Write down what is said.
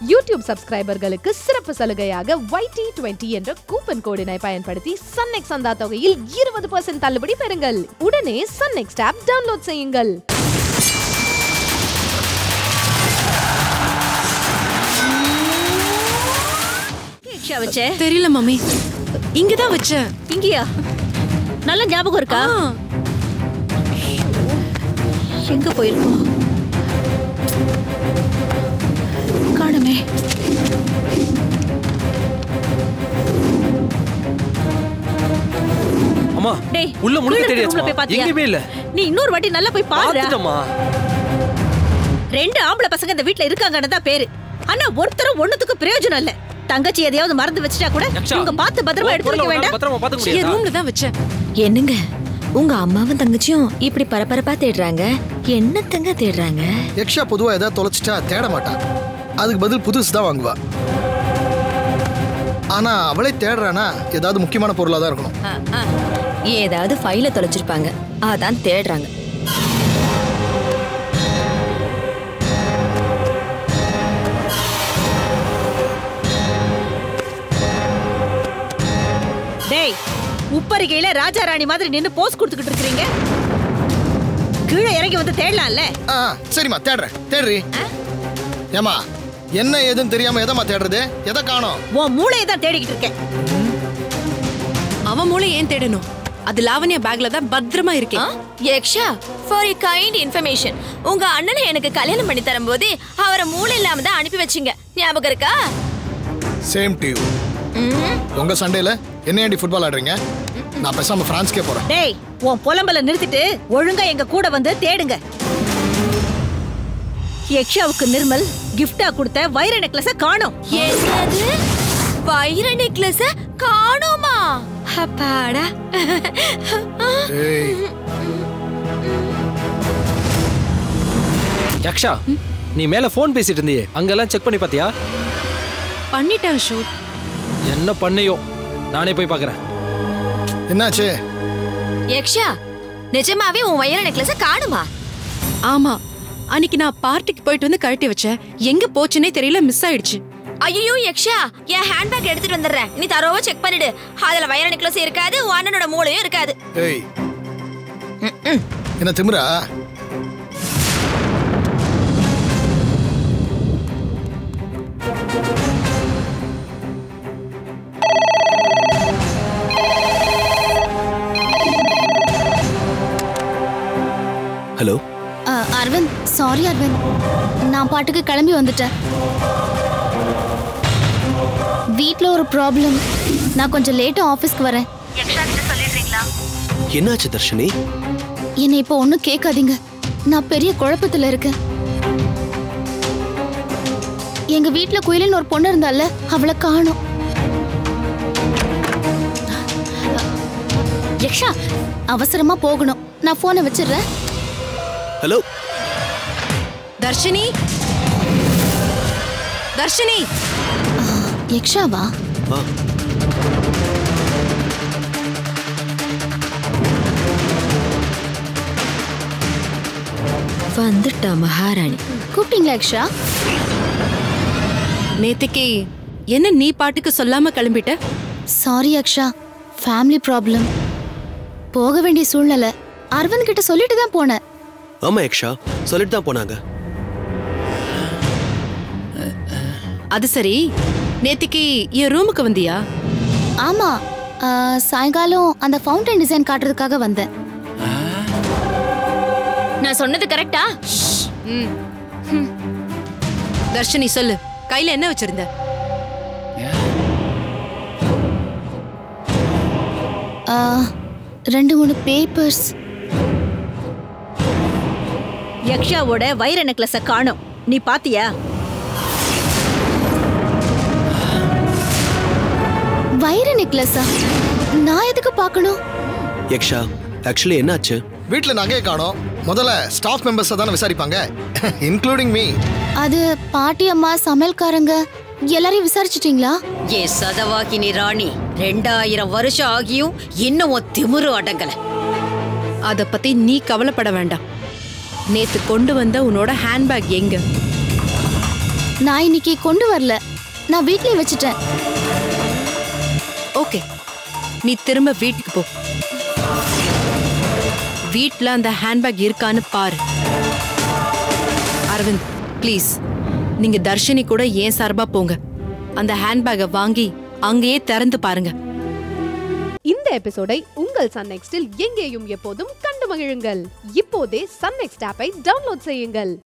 YouTube சப்ஸ்கிரைபர்களுக்கு சிறப்பு சலுகையாக YT20 twenty என்ற கூப்பன் கோடினை பயன்படுத்தி சன்நெக்ஸ் சந்தா தொகையில் இருபது பர்சன்ட் தள்ளுபடி பெறுங்கள் உடனே சன்நெக்ஸ்ட் ஆப் டவுன்லோட் செய்யுங்கள் ரிக்ஷா வச்ச தெரியல மம்மி இங்கதான் வச்சேன் இங்கயா நல்ல ஞாபகம் இருக்கா ஆ, எங்க போயிருக்கோம் காணுமே அம்மா டேய் உள்ள முழுக்க கீழ தேடியாச்சுமா ரூம்ல போய் பாத்தியா? எங்கேயுமே இல்ல நீ இன்னொரு வாட்டி நல்லா போய் பாருடா பாத்துட்டம்மா ரெண்டு ஆம்பளை பசங்க இந்த வீட்ல இருக்காங்கன்னு தான் பேரு ஆனா ஒருத்தரும் ஒண்ணுத்துக்கு பிரயோஜனம் இல்ல தங்கச்சி எதையாவது மறந்து வச்சுட்டா கூட யக்ஷா, இவங்க பார்த்து பத்திரமா உன் எடுத்து பொருளை வைக்க உன்னால வேண்டாம் பத்திரமா பாத்துக்க என் முடியாதா ரூம்ல தான் வச்சேன் என்னங்க உங்க அம்மாவும் தங்கச்சியும் இப்படி பரபரப்பா தேடுறாங்க என்னத்தங்க தேடுறாங்க யக்ஷா பொதுவா ஏதாவது தொலைச்சிட்டா தேட மாட்டான் அதுக்கு பதில் புதுசு தான் வாங்குவா ஆனா அவளே தேடுறானா ஏதாவது முக்கியமான பொருளா தான் இருக்கணும் ஆ, ஆ. ஏதாவது ஃபைல தொலைச்சிருப்பாங்க அதான் தேடுறாங்க டேய் உப்பரிகையில ராஜா ராணி மாதிரி நின்னு போஸ் கொடுத்துக்கிட்டு இருக்கீங்க கீழே இறங்கி வந்து தேடலாம்ல ஆ சரிம்மா தேடுறேன் தேடுறி ஏமா என்ன ஏதுன்னு தெரியாம எதம்மா தேடுறது எதை காணோம் உன் மூளையை தான் தேடிக்கிட்டு இருக்கேன் அவன் மூளை ஏன் தேடணும் அது லாவண்யா பேக்ல தான் பத்திரமா இருக்கேன் Yaksha for a kind information உங்க அண்ணனை எனக்கு கல்யாணம் பண்ணி தரும்போது அவரை மூளை இல்லாம தான் அனுப்பி வச்சீங்க ஞாபகம் இருக்கா சேம் டியூ உங்க சண்டேல என்ன ஏண்டி ஃபுட்பால் ஆடுறீங்க நான் பேசாம பிரான்ஸ்க்கே போறேன் டேய் உன் புலம்பல நிறுத்திட்டு ஒழுங்கா எங்க கூட வந்து தேடுங்க யக்ஷாவுக்கு நிர்மல் கிஃப்டா கொடுத்த வைர நெக்லஸ காணோம் என்னது வைர நெக்லஸ காணோமா அப்பாடா ஏய் யக்ஷா நீ மேல ஃபோன் பேசிட்டு இருந்தியே அங்கெல்லாம் செக் பண்ணி பாத்தியா பண்ணிட்டேன் ஷூட் என்ன பண்ணையோ நானே போய் பார்க்கறேன் என்னாச்சு யக்ஷா நிஜமாவே உன் வைர நெக்லஸ காணுமா ஆமா அன்னைக்கு நான் பார்ட்டிக்கு போயிட்டு வந்து கழட்டி வச்சேன் எங்க போச்சுன்னே தெரியல மிஸ் ஆயிடுச்சு ஐயோ யக்ஷா என் ஹேண்ட்பேக் எடுத்துட்டு வந்துடுறேன் நீ தரோவா செக் பண்ணிடு அதுல வைர நெக்லஸ் இருக்காது உன் அண்ணனோட மூளையும் இருக்காது ஏய் என்ன திமிரா ஹலோ அஹ், அரவிந்த் சாரி அரவிந்த் நான் பாட்டுக்கு கிளம்பி வந்துட்டேன் வீட்டில் ஒரு ப்ராப்ளம் நான் கொஞ்சம் லேட்டாக ஆஃபீஸ்க்கு வரேன் என்னாச்சு தர்ஷினி என்னை இப்போ ஒன்றும் கேட்காதீங்க நான் பெரிய குழப்பத்தில் இருக்கேன் எங்க வீட்டில் குயிலின்னு ஒரு பொண்ணு இருந்தால அவளை காணோம் யக்ஷா அவசரமா போகணும் நான் போனை வச்சிடுறேன் ஹலோ தர்ஷினி தர்ஷினி யக்ஷாவா ஆ வந்துட்டா மகாராணி கூப்பிட்டீங்களா யக்ஷா நேத்திக்கு என்ன நீ பாட்டுக்கு சொல்லாம கிளம்பிட்ட சாரி அக்ஷா ஃபேமிலி ப்ராப்ளம் போக வேண்டிய சூழ்நிலை அரவிந்த் கிட்ட சொல்லிட்டு தான் போனேன் ஆமா யக்ஷா சொல்லிட்டு தான் போனாங்க அது சரி நேத்திக்கு என் ரூமுக்கு வந்தியா ஆமா ஆ, சாயங்காலம் அந்த ஃபவுண்டன் டிசைன் காட்டுறதுக்காக வந்தேன் நான் சொன்னது கரெக்டா தர்ஷினி சொல்லு கையில என்ன வச்சிருந்த ஆ, ரெண்டு மூணு பேப்பர்ஸ் யக்ஷாவோட வைர நெக்லஸ காணோம் நீ பாத்தியா வைர நெக்லஸா நான் எதுக்கு பார்க்கணும் யக்ஷா ஆக்சுவலி என்னாச்சு வீட்டில் நகையை காணோம் முதல்ல ஸ்டாஃப் மெம்பர்ஸை தானே விசாரிப்பாங்க இன்க்ளூடிங் மீ அது பாட்டி அம்மா சமையல்காரங்க எல்லாரையும் விசாரிச்சிட்டீங்களா ஏ சதவாகினி ராணி ரெண்டாயிரம் வருஷம் ஆகியும் இன்னும் உன் திமிரு அடங்கல அத பத்தி நீ கவலைப்பட வேண்டாம் நேத்து கொண்டு வந்த உன்னோட ஹேண்ட்பேக் எங்க நான் இன்னைக்கு கொண்டு வரல நான் வீட்லயே வச்சுட்டேன் ஓகே நீ திரும்ப வீட்டுக்கு போ வீட்ல அந்த ஹேண்ட்பேக் இருக்கான்னு பாரு அரவிந்த் ப்ளீஸ் நீங்க தர்ஷினி கூட ஏன் சார்பா போங்க அந்த ஹேண்ட்பேக்கை வாங்கி அங்கேயே திறந்து பாருங்க இந்த எபிசோடை உங்கள் சன் நெக்ஸ்டில் எங்கேயும் எப்போதும் கண்டு மகிழுங்கள் இப்போதே சன் நெக்ஸ்ட் ஆப்பை டவுன்லோட் செய்யுங்கள்